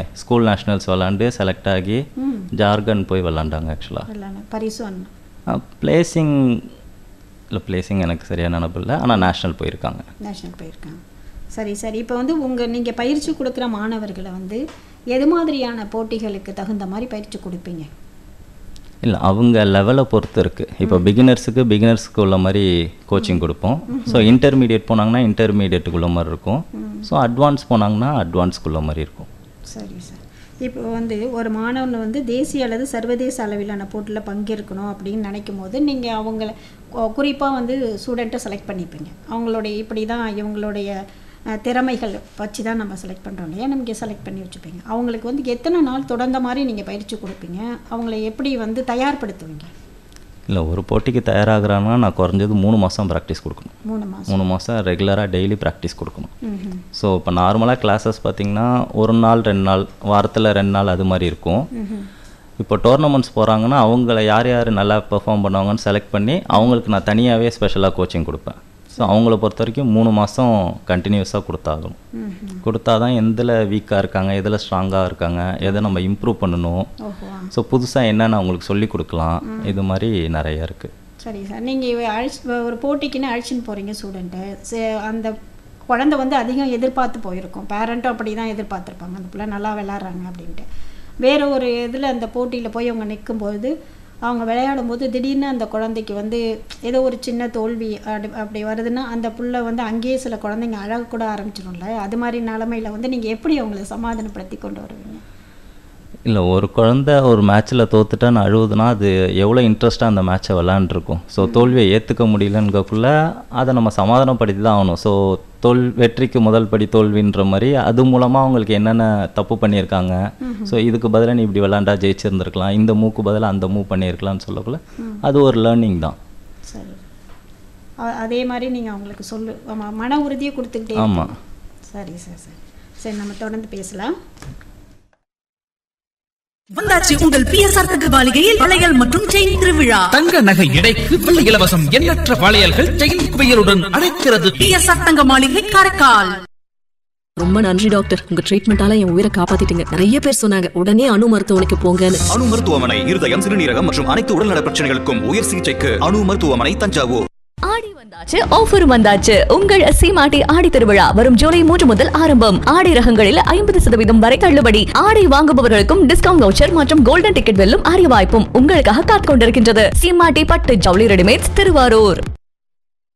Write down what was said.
School nationals விளாண்டு select ஆகி ஜார்க்கண்ட் போய் விளாண்டாங்க ஆக்சுவலாக இல்லைண்ணா பரிசு அண்ணா பிளேசிங் இல்லை பிளேசிங் எனக்கு சரியாக நினப்பில்லை ஆனால் நேஷ்னல் போயிருக்காங்க நேஷனல் போயிருக்காங்க சரி சரி இப்போ வந்து உங்கள் நீங்கள் பயிற்சி கொடுக்குற மாணவர்களை வந்து எது மாதிரியான போட்டிகளுக்கு தகுந்த மாதிரி பயிற்சி கொடுப்பீங்க இல்லை அவங்க லெவலை பொறுத்து இருக்குது இப்போ பிகினர்ஸுக்கு பிகினர்ஸுக்கு உள்ள மாதிரி கோச்சிங் கொடுப்போம் ஸோ இன்டர்மீடியட் போனாங்கன்னா இன்டர்மீடியட்டுக்குள்ள மாதிரி இருக்கும் ஸோ அட்வான்ஸ் போனாங்கன்னா அட்வான்ஸ்க்குள்ள மாதிரி இருக்கும் சரி சார் இப்போ வந்து ஒரு மாணவன் வந்து தேசிய அல்லது சர்வதேச அளவிலான போட்டியில் பங்கேற்கணும் அப்படின்னு நினைக்கும் போது நீங்கள் அவங்கள குறிப்பாக வந்து ஸ்டூடெண்ட்டை செலக்ட் பண்ணிப்பீங்க அவங்களுடைய இப்படி தான் இவங்களுடைய அஹ், திறமைகள் வச்சு தான் நம்ம செலக்ட் பண்ணுறோம் இல்லையா நமக்கு செலக்ட் பண்ணி வச்சுப்பீங்க அவங்களுக்கு வந்து எத்தனை நாள் தொடர்ந்த மாதிரி நீங்கள் பயிற்சி கொடுப்பீங்க அவங்கள எப்படி வந்து தயார்படுத்துவீங்க இல்லை ஒரு போட்டிக்கு தயாராகிறாங்கன்னா நான் குறைஞ்சது மூணு மாதம் ப்ராக்டிஸ் கொடுக்கணும் மூணு மாதம் மூணு மாதம் ரெகுலராக டெய்லி ப்ராக்டிஸ் கொடுக்கணும் ம் ஸோ இப்போ நார்மலாக கிளாஸஸ் பார்த்தீங்கன்னா ஒரு நாள் ரெண்டு நாள் வாரத்தில் ரெண்டு நாள் அது மாதிரி இருக்கும் இப்போ டோர்னமெண்ட்ஸ் போகிறாங்கன்னா அவங்கள யார் யார் நல்லா பெர்ஃபார்ம் பண்ணுவாங்கன்னு செலக்ட் பண்ணி அவங்களுக்கு நான் தனியாகவே ஸ்பெஷலாக கோச்சிங் கொடுப்பேன் ஸோ அவங்கள பொறுத்த வரைக்கும் மூணு மாதம் கண்டினியூஸாக கொடுத்தாகணும் கொடுத்தா தான் எதில் வீக்காக இருக்காங்க எதில் ஸ்ட்ராங்காக இருக்காங்க எதை நம்ம இம்ப்ரூவ் பண்ணணும் ஓஹோ ஆ. ஸோ புதுசாக என்னென்ன அவங்களுக்கு சொல்லி கொடுக்கலாம் இது மாதிரி நிறைய இருக்குது சரி சார் நீங்கள் அழைச்சி ஒரு போட்டிக்குன்னு அழைச்சின்னு போகிறீங்க ஸ்டூடெண்ட்டு அந்த குழந்தை வந்து அதிகம் எதிர்பார்த்து போயிருக்கும் பேரண்ட்டும் அப்படி தான் எதிர்பார்த்துருப்பாங்க அந்த பிள்ளை நல்லா விளாட்றாங்க அப்படின்ட்டு வேறு ஒரு இதில் அந்த போட்டியில் போய் அவங்க நிற்கும்போது அவங்க விளையாடும் போது திடீர்னு அந்த குழந்தைக்கு வந்து ஏதோ ஒரு சின்ன தோல்வி அப்படி அப்படி வருதுன்னா அந்த புள்ள வந்து அங்கேயே சில குழந்தைங்க அழக கூட ஆரம்பிச்சிடும்ல அது மாதிரி நிலமையில வந்து நீங்கள் எப்படி அவங்கள சமாதானப்படுத்தி கொண்டு வருவீங்க இல்லை ஒரு குழந்தை ஒரு மேட்ச்சில் தோத்துட்டான்னு அழுவுதுன்னா அது எவ்வளோ இன்ட்ரெஸ்ட்டாக அந்த மேட்ச்சை விளாண்டுருக்கும் ஸோ தோல்வியை ஏற்றுக்க முடியலங்கக்குள்ள அதை நம்ம சமாதானப்படுத்தி தான் ஆகணும் ஸோ தோல் வெற்றிக்கு முதல் படி தோல்வின்ற மாதிரி அது மூலமாக அவங்களுக்கு என்னென்ன தப்பு பண்ணியிருக்காங்க ஸோ இதுக்கு பதிலாக நீ இப்படி விளாண்டா ஜெயிச்சிருந்துருக்கலாம் இந்த மூக்கு பதிலாக அந்த மூவ் பண்ணியிருக்கலாம்னு சொல்லக்குள்ள அது ஒரு லேர்னிங் தான் சரி அ- அதே மாதிரி நீங்கள் அவங்களுக்கு சொல்லு ஆமா, மன உறுதியை கொடுத்துக்கிட்டே ஆமா. இருக்கணும். சரி சார் சரி சரி நம்ம தொடர்ந்து பேசலாம் வந்தாச்சு உங்கள் பிஎஸ்ஆர் தகவலிகையில் வளையல் மற்றும் செயின் திருவிழா தங்க நகை எடைக்கு வெள்ளி இலவசம் எண்ணற்ற வளையல்கள் செயின் குவியலுடன் அழைக்கிறது பிஎஸ்ஆர் தங்க மாளிகை காரைக்கால் ரொம்ப நன்றி டாக்டர் உங்க ட்ரீட்மெண்டால என் உயிரை காப்பாத்திட்டீங்க நிறைய பேர் சொன்னாங்க உடனே அணு மருத்துவமனைக்கு போங்கன்னு அணு மருத்துவமனை இருதயம் சிறுநீரகம் மற்றும் அனைத்து உடல்நல பிரச்சனைகளுக்கும் உயர் சிகிச்சைக்கு அணு மருத்துவமனை தஞ்சாவூர் ஆடி வந்தாச்சு ஆஃபர் வந்தாச்சு உங்கள் சீமாட்டி ஆடி திருவிழா வரும் ஜூலை மூன்று முதல் ஆரம்பம் ஆடை ரகங்களில் ஐம்பது சதவீதம் வரை தள்ளுபடி ஆடை வாங்குபவர்களுக்கும் டிஸ்கவுண்ட் வவுச்சர் மற்றும் கோல்டன் டிக்கெட் வெல்லும் அரிய வாய்ப்பும் உங்களுக்காக காத்துக் கொண்டிருக்கின்றது சீமாட்டி பட்டு ஜவுளி ரெடிமேட்ஸ் திருவாரூர்